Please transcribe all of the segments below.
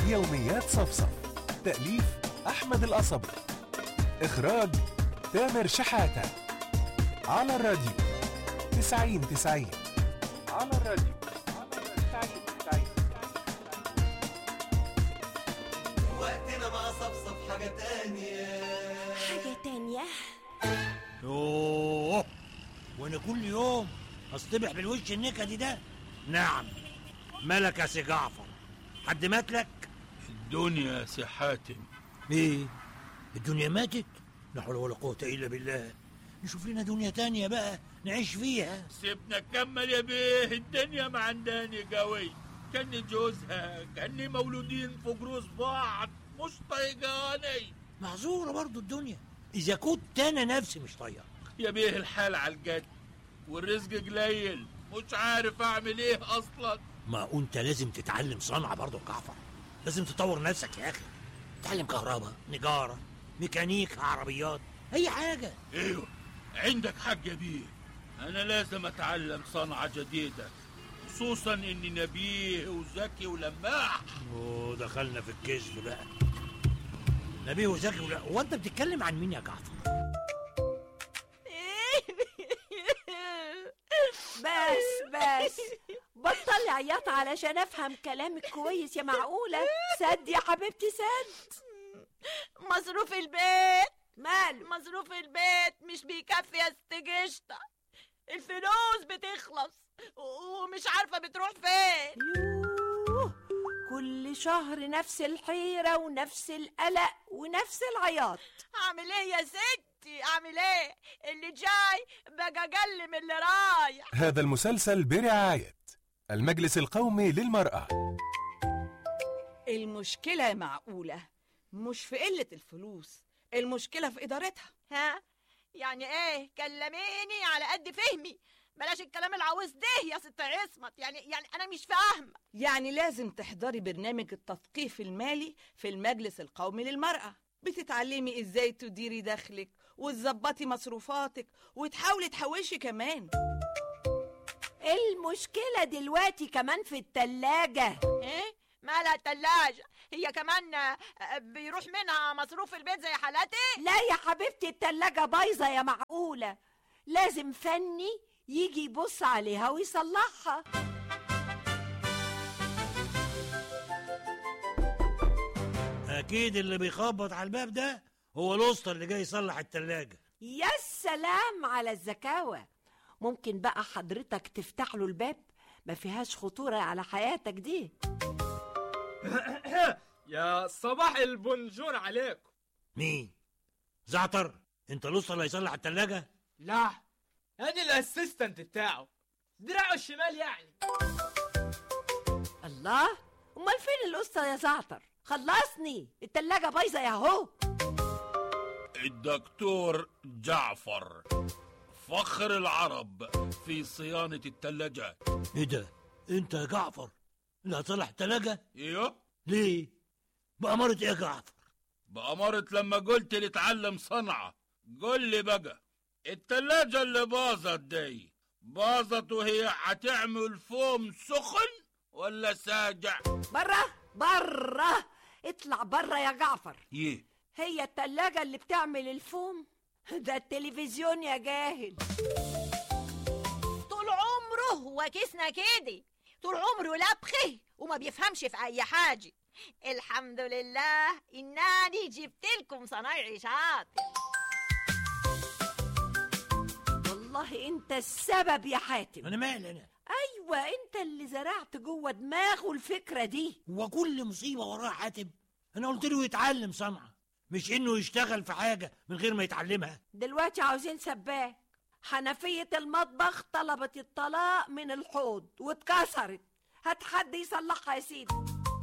يوميات صفصف تأليف أحمد القصبي إخراج تامر شحاتة على الراديو تسعين تسعين على الراديو تسعين تسعين وقتنا مع صفصف حاجة تانية حاجة تانية يوه وانا كل يوم اصطبح بالوش النكدي ده نعم ملك يا سي جعفر حد مات لك الدنيا يا سي حاتم ايه الدنيا ماتت لا حول ولا قوه الا بالله نشوف لنا دنيا تانية بقى نعيش فيها سيبنا نكمل يا بيه الدنيا ما عنداني قوي كان جوزها كان مولودين في جروز بعض مش طايقاني معذوره برضو الدنيا اذا كنت انا نفسي مش طايق يا بيه الحال على الجد والرزق قليل مش عارف اعمل ايه اصلا ما انت لازم تتعلم صنعه برضو يا جعفر لازم تطور نفسك يا اخي تعلم كهرباء نجاره ميكانيك عربيات اي حاجه ايوه عندك حق يا بيه انا لازم اتعلم صنعة جديدة خصوصا اني نبيه وذكي ولماح ودخلنا في الكذب بقى نبيه وزكي ولا هو انت بتتكلم عن مين يا جعفر بس بس بطلي عياط علشان افهم كلامك كويس يا معقولة سد يا حبيبتي سد مصروف البيت ماله مصروف البيت مش بيكفي يا ست قشطة الفلوس بتخلص ومش عارفة بتروح فين يوه كل شهر نفس الحيرة ونفس القلق ونفس العياط اعمل ايه يا ستي اعمل ايه اللي جاي بقى اقل من اللي رايح هذا المسلسل برعاية المجلس القومي للمرأة المشكلة معقولة مش في قلة الفلوس المشكلة في إدارتها ها يعني ايه كلميني على قد فهمي بلاش الكلام العاوز ده يا ست عصمت يعني يعني انا مش فاهمه يعني لازم تحضري برنامج التثقيف المالي في المجلس القومي للمرأة بتتعلمي ازاي تديري دخلك وتظبطي مصروفاتك وتحاولي تحوشي كمان المشكلة دلوقتي كمان في التلاجة ايه مالها التلاجة هي كمان آه، بيروح منها مصروف البيت زي حالاتي لا يا حبيبتي التلاجة بايظة يا معقولة لازم فني يجي يبص عليها ويصلحها اكيد اللي بيخبط على الباب ده هو الاسطى اللي جاي يصلح التلاجة يا سلام على الزكاوة ممكن بقى حضرتك تفتح له الباب ما فيهاش خطورة على حياتك دي يا صباح البونجور عليكم مين زعتر انت الاسطى اللي هيصلح التلاجة لا ادي الاسيستنت بتاعه دراعه الشمال يعني الله امال فين القصة يا زعتر خلصني التلاجة بايظة يا هو الدكتور جعفر فخر العرب في صيانة الثلاجات ايه ده انت يا جعفر اللي هتصلح التلاجة ايوه ليه بأمارة ايه يا جعفر بأمارة لما قلت لي اتعلم صنعة قول لي بقى التلاجة اللي باظت دي باظت وهي هتعمل فوم سخن ولا ساجع برا برا اطلع برا يا جعفر ايه هي التلاجة اللي بتعمل الفوم ده التلفزيون يا جاهل طول عمره هو كيسنا كده طول عمره لبخه وما بيفهمش في اي حاجه الحمد لله انني جبت لكم صنايعي شاطر والله انت السبب يا حاتم انا مالي انا ايوه انت اللي زرعت جوه دماغه الفكرة دي هو كل مصيبة وراها حاتم انا قلت له يتعلم صنعة مش انه يشتغل في حاجة من غير ما يتعلمها دلوقتي عاوزين سباك حنفية المطبخ طلبت الطلاق من الحوض واتكسرت هات حد يصلحها يا سيدي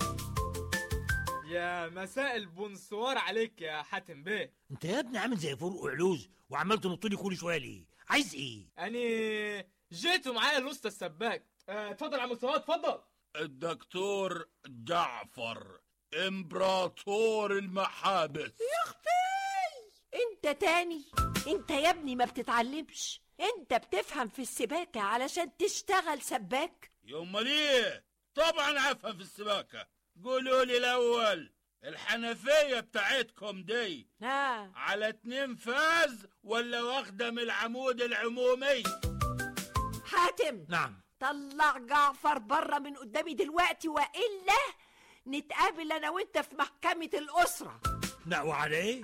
يا مساء البونسوار عليك يا حاتم بيه انت يا ابني عامل زي فرق علوز وعمال تنط لي كل شويه ليه عايز ايه اني جيتوا معايا الوسطى السباك آه، اتفضل يا عم مصطفى اتفضل الدكتور جعفر امبراطور المحابس انت تاني انت يا ابني ما بتتعلمش انت بتفهم في السباكة علشان تشتغل سباك يوم ليه طبعا افهم في السباكة قولوا لي الاول الحنفيه بتاعتكم دي ها على اتنين فاز ولا واخده من العمود العمومي حاتم نعم طلع جعفر بره من قدامي دلوقتي والا نتقابل انا وانت في محكمة الأسرة لا وعلى ايه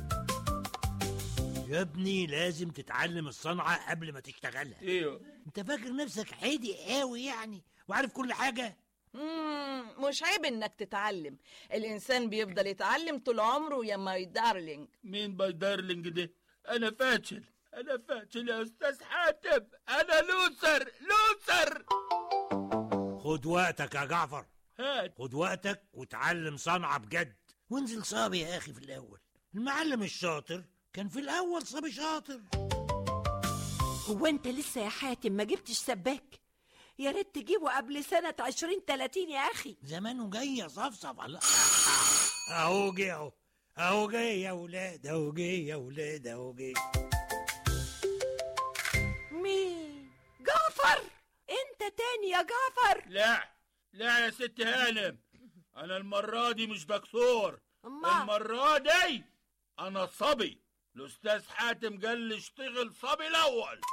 يا ابني لازم تتعلم الصنعة قبل ما تشتغلها ايوه انت فاكر نفسك حادق قوي يعني وعارف كل حاجة مم، مش عيب انك تتعلم الانسان بيفضل يتعلم طول عمره يا ماي دارلينج مين باي دارلينج ده انا فاشل انا فاشل يا استاذ حاتم انا لوسر لوسر خد وقتك يا جعفر هات خد وقتك وتعلم صنعة بجد وانزل صبي يا اخي في الاول المعلم الشاطر كان في الاول صبي شاطر هو انت لسه يا حاتم ما جبتش سباك يا ريت تجيبه قبل سنة عشرين تلاتين يا أخي زمانه جاي يا صفصف الله اهو جه اهو اهو جاي يا ولاد اهو جه يا ولاد اهو جه مين جعفر انت تاني يا جعفر لا لا يا ست هانم انا المرة دي مش دكتور أما المرة دي انا صبي الاستاذ حاتم قال لي اشتغل صبي الاول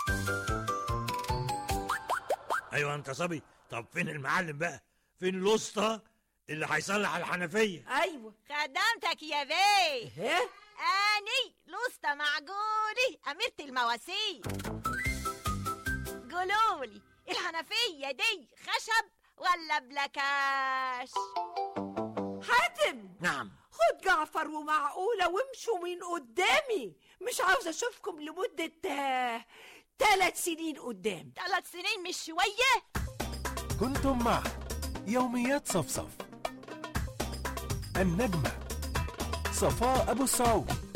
ايوه انت صبي طب فين المعلم بقى فين الوسطى اللي هيصلح الحنفيه أيوة خدمتك يا بيه ايه اني لسطى معقولي اميرة المواسير قولولي الحنفية دي خشب ولا بلاكاش حاتم نعم خد جعفر ومعقولة وامشوا من قدامي مش عاوزة أشوفكم لمدة آه، ثلاث سنين قدام ثلاث سنين مش شوية كنتم مع يوميات صفصف النجمة صفاء أبو السعود